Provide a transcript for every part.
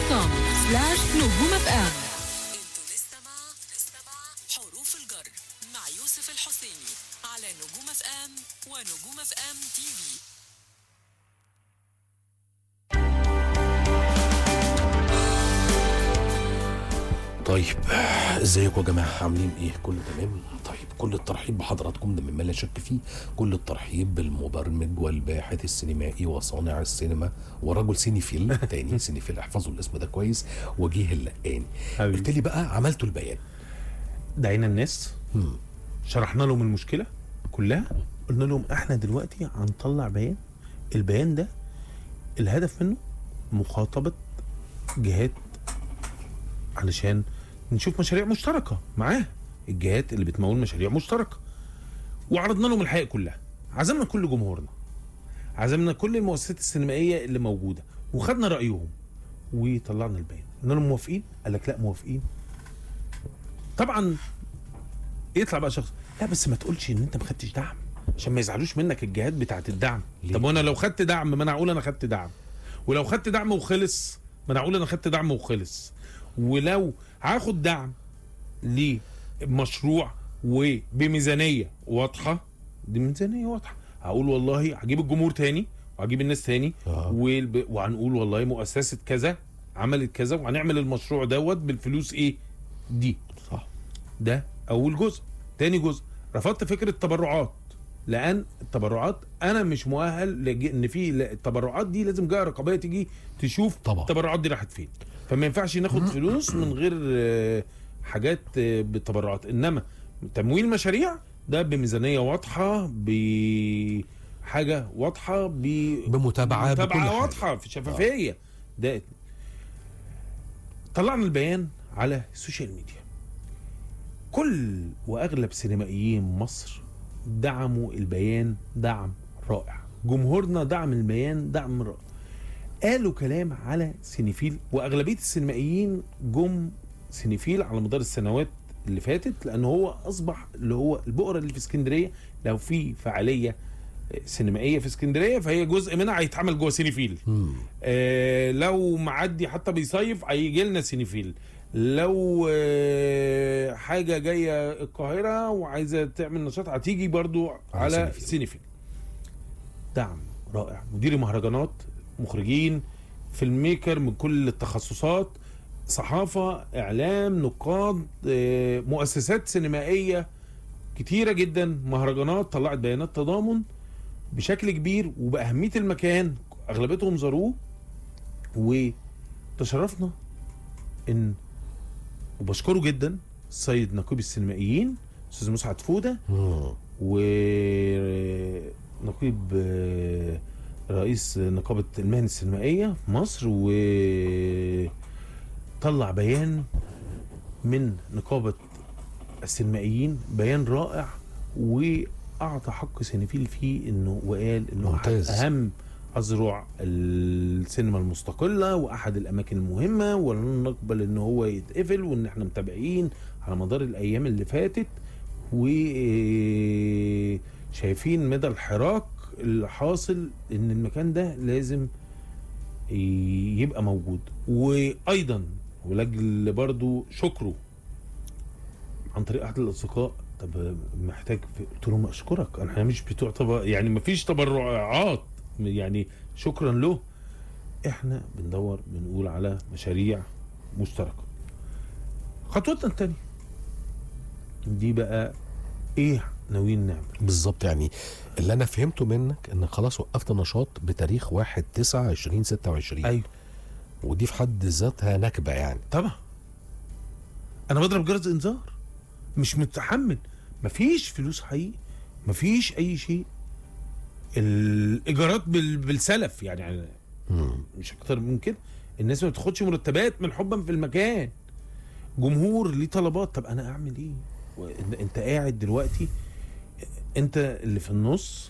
كوم سلاش نجوم اف ام انتوا لسه مع لسه مع حروف الجر مع يوسف الحسيني على نجوم اف ام ونجوم اف ام تي في طيب ازيكم يا جماعه عاملين ايه كله تمام طيب كل الترحيب بحضراتكم ده مما لا شك فيه كل الترحيب بالمبرمج والباحث السينمائي وصانع السينما ورجل سينيفيل تاني سينيفيل احفظوا الاسم ده كويس وجيه اللقاني حبيبي. قلت لي بقى عملتوا البيان دعينا الناس مم. شرحنا لهم المشكله كلها قلنا لهم احنا دلوقتي هنطلع بيان البيان ده الهدف منه مخاطبه جهات علشان نشوف مشاريع مشتركه معاه الجهات اللي بتمول مشاريع مشتركه وعرضنا لهم الحقيقه كلها عزمنا كل جمهورنا عزمنا كل المؤسسات السينمائيه اللي موجوده وخدنا رايهم وطلعنا البيان قلنا لهم موافقين قال لك لا موافقين طبعا يطلع بقى شخص لا بس ما تقولش ان انت ما خدتش دعم عشان ما يزعلوش منك الجهات بتاعت الدعم ليه؟ طب وانا لو خدت دعم ما انا اقول انا خدت دعم ولو خدت دعم وخلص ما انا اقول انا خدت دعم وخلص ولو هاخد دعم لمشروع وبميزانيه واضحه دي ميزانيه واضحه هقول والله هجيب الجمهور تاني وهجيب الناس تاني آه. والب... وهنقول والله مؤسسه كذا عملت كذا وهنعمل المشروع دوت بالفلوس ايه دي صح ده اول جزء تاني جزء رفضت فكره التبرعات لان التبرعات انا مش مؤهل لج- ان في لا- التبرعات دي لازم جهه رقابيه تيجي تشوف طبعا. التبرعات دي راحت فين فما ينفعش ناخد فلوس من غير آه، حاجات آه، بالتبرعات انما تمويل مشاريع ده بميزانيه واضحه بحاجه واضحه ب بمتابعه بكل متابعه حاجة. واضحه في شفافيه ده طلعنا البيان على السوشيال ميديا كل واغلب سينمائيين مصر دعموا البيان دعم رائع جمهورنا دعم البيان دعم رائع قالوا كلام على سينيفيل واغلبيه السينمائيين جم سينيفيل على مدار السنوات اللي فاتت لان هو اصبح اللي هو البؤره اللي في اسكندريه لو في فعاليه سينمائيه في اسكندريه فهي جزء منها هيتعمل جوه سينيفيل مم. آه لو معدي حتى بيصيف هيجي لنا سينيفيل لو آه حاجه جايه القاهره وعايزه تعمل نشاط هتيجي برضو على سينيفيل. سينيفيل دعم رائع مدير مهرجانات مخرجين فيلم ميكر من كل التخصصات صحافه اعلام نقاد آه، مؤسسات سينمائيه كتيره جدا مهرجانات طلعت بيانات تضامن بشكل كبير وبأهمية المكان أغلبيتهم زاروه وتشرفنا إن وبشكره جدا السيد نقيب السينمائيين أستاذ مسعد فودة مم. ونقيب آه، رئيس نقابة المهن السينمائية في مصر وطلع بيان من نقابة السينمائيين بيان رائع واعطى حق سينيفيل فيه انه وقال انه ممتاز. أحد اهم اذرع السينما المستقله واحد الاماكن المهمه ولن نقبل ان هو يتقفل وان احنا متابعين على مدار الايام اللي فاتت وشايفين مدى الحراك اللي حاصل ان المكان ده لازم ي- يبقى موجود وايضا ولاجل برضو شكره عن طريق احد الاصدقاء طب محتاج في- قلت لهم اشكرك احنا مش بتوع طب يعني ما فيش تبرعات يعني شكرا له احنا بندور بنقول على مشاريع مشتركه خطوتنا الثانيه دي بقى ايه ناويين نعمل بالظبط يعني اللي انا فهمته منك ان خلاص وقفت نشاط بتاريخ 1 9 2026 ايوه ودي في حد ذاتها نكبه يعني طبعا انا بضرب جرس انذار مش متحمل مفيش فلوس حقيقي مفيش اي شيء الايجارات بال- بالسلف يعني مم. مش اكتر من كده الناس ما بتاخدش مرتبات من حبا في المكان جمهور ليه طلبات طب انا اعمل ايه وإن- انت قاعد دلوقتي انت اللي في النص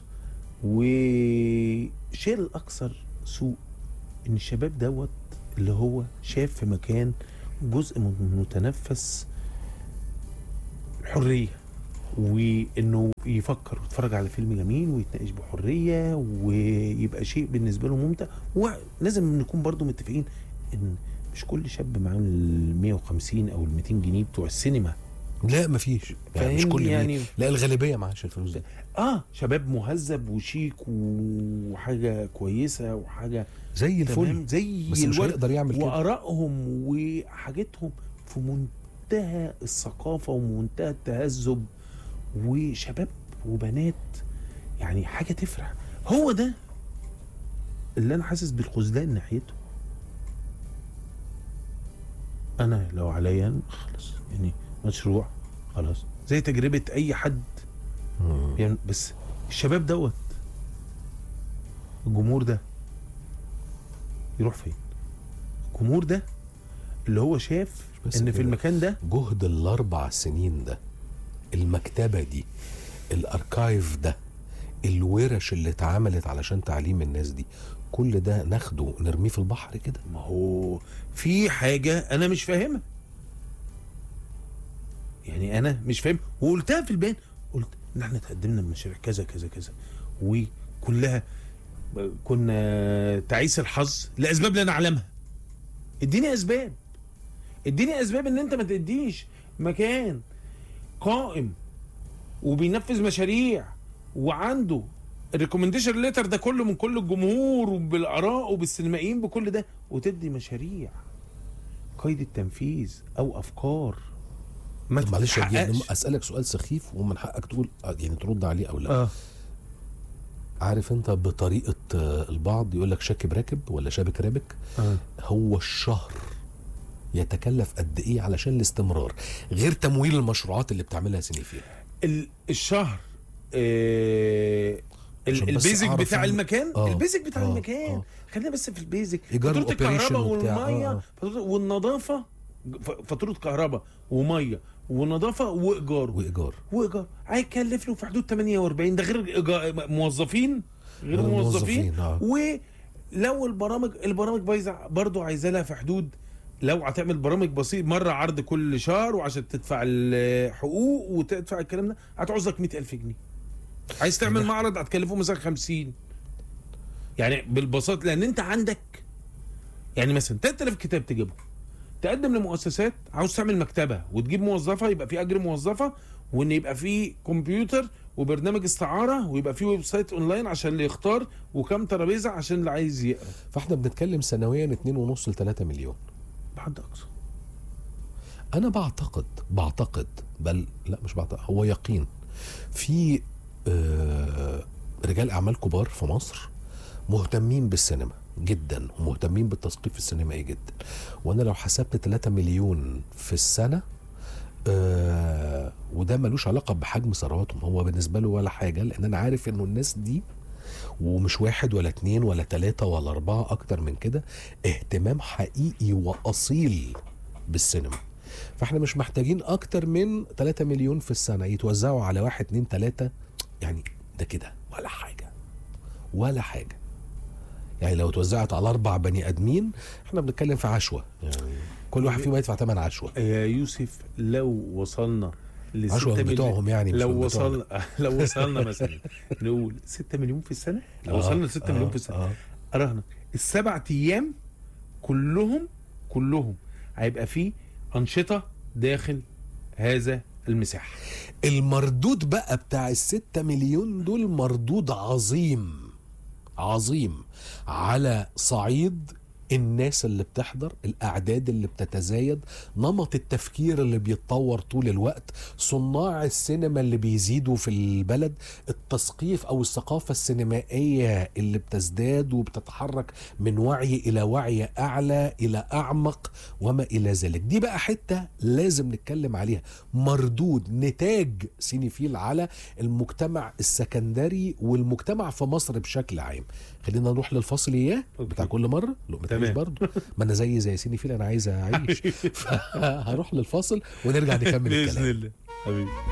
وشيء الاكثر سوء ان الشباب دوت اللي هو شاف في مكان جزء من متنفس الحريه وانه يفكر ويتفرج على فيلم جميل ويتناقش بحريه ويبقى شيء بالنسبه له ممتع ولازم نكون برضو متفقين ان مش كل شاب معاه ال 150 او ال 200 جنيه بتوع السينما لا مفيش يعني مش فاهمني كل يعني؟ يعني لا الغالبيه معهاش الفلوس دي اه شباب مهذب وشيك وحاجه كويسه وحاجه زي تمام الفل زي بس مش الورد هيقدر يعمل كده وارائهم وحاجتهم في منتهى الثقافه ومنتهى التهذب وشباب وبنات يعني حاجه تفرح هو ده اللي انا حاسس بالخذلان ناحيته انا لو عليا خلاص يعني مشروع خلاص زي تجربه اي حد مم. يعني بس الشباب دوت الجمهور ده يروح فين الجمهور ده اللي هو شاف بس ان في كده. المكان ده جهد الاربع سنين ده المكتبه دي الاركايف ده الورش اللي اتعملت علشان تعليم الناس دي كل ده ناخده نرميه في البحر كده ما هو في حاجه انا مش فاهمها يعني انا مش فاهم وقلتها في البيان قلت ان احنا تقدمنا بمشاريع كذا كذا كذا وكلها كنا تعيس الحظ لاسباب لا نعلمها اديني اسباب اديني اسباب ان انت ما تديش مكان قائم وبينفذ مشاريع وعنده الريكومنديشن ليتر ده كله من كل الجمهور وبالاراء وبالسينمائيين بكل ده وتدي مشاريع قيد التنفيذ او افكار ما طب معلش يا جيان، تتحققش. اسالك سؤال سخيف ومن حقك تقول يعني ترد عليه او لا اه عارف انت بطريقه آه، البعض يقول لك شاكب راكب ولا شابك رابك اه هو الشهر يتكلف قد ايه علشان الاستمرار غير تمويل المشروعات اللي بتعملها سنيفيل ال- الشهر آه ال- عشان بس البيزك أعرف بتاع إن- المكان آه، البيزك بتاع آه، المكان آه. خلينا بس في البيزك إيجار فاتوره وأوبريشن الكهرباء وبتاع، والميه آه، آه. فاتورة- والنظافه ف- فاتوره كهرباء وميه ونظافه وايجار وايجار وايجار هيكلف له في حدود 48 ده غير إيجار- موظفين غير غير موظفين الموظفين، آه. ولو البرامج البرامج بايظه برضه عايزه لها في حدود لو هتعمل برامج بسيط مره عرض كل شهر وعشان تدفع الحقوق وتدفع الكلام ده هتعوز لك 100000 جنيه عايز تعمل معرض هتكلفه مثلا 50 يعني بالبساطه لان انت عندك يعني مثلا 3000 كتاب تجيبهم تقدم لمؤسسات عاوز تعمل مكتبه وتجيب موظفه يبقى في اجر موظفه وان يبقى في كمبيوتر وبرنامج استعاره ويبقى في ويب سايت اونلاين عشان اللي يختار وكم ترابيزه عشان اللي عايز يقرا فاحنا بنتكلم سنويا 2.5 ل 3 مليون بحد اقصى انا بعتقد بعتقد بل لا مش بعتقد هو يقين في آه، رجال اعمال كبار في مصر مهتمين بالسينما جدا ومهتمين بالتثقيف السينمائي جدا وانا لو حسبت 3 مليون في السنه آه وده ملوش علاقه بحجم ثرواتهم هو بالنسبه له ولا حاجه لان انا عارف انه الناس دي ومش واحد ولا اتنين ولا تلاتة ولا أربعة أكتر من كده اهتمام حقيقي وأصيل بالسينما فاحنا مش محتاجين أكتر من 3 مليون في السنة يتوزعوا على واحد اتنين تلاتة يعني ده كده ولا حاجة ولا حاجة يعني لو اتوزعت على أربع بني آدمين احنا بنتكلم في عشوة يعني كل واحد فيهم يدفع ثمن عشوة يا يوسف لو وصلنا ل عشوة 6 بتوعهم يعني مش لو من بتوعنا. وصلنا لو وصلنا مثلا نقول 6 مليون في السنه لو آه، وصلنا ل 6 آه، مليون في السنه آه. اراهنك السبع ايام كلهم كلهم هيبقى فيه انشطه داخل هذا المساحه المردود بقى بتاع الستة مليون دول مردود عظيم عظيم على صعيد الناس اللي بتحضر الأعداد اللي بتتزايد نمط التفكير اللي بيتطور طول الوقت صناع السينما اللي بيزيدوا في البلد التثقيف أو الثقافة السينمائية اللي بتزداد وبتتحرك من وعي إلى وعي أعلى إلى أعمق وما إلى ذلك دي بقى حتة لازم نتكلم عليها مردود نتاج سينيفيل على المجتمع السكندري والمجتمع في مصر بشكل عام خلينا نروح للفاصل اياه بتاع كل مره لو ما تمام. برضه ما انا زي زي سينيفيل انا عايز اعيش فهروح للفاصل ونرجع نكمل الكلام الله حبيبي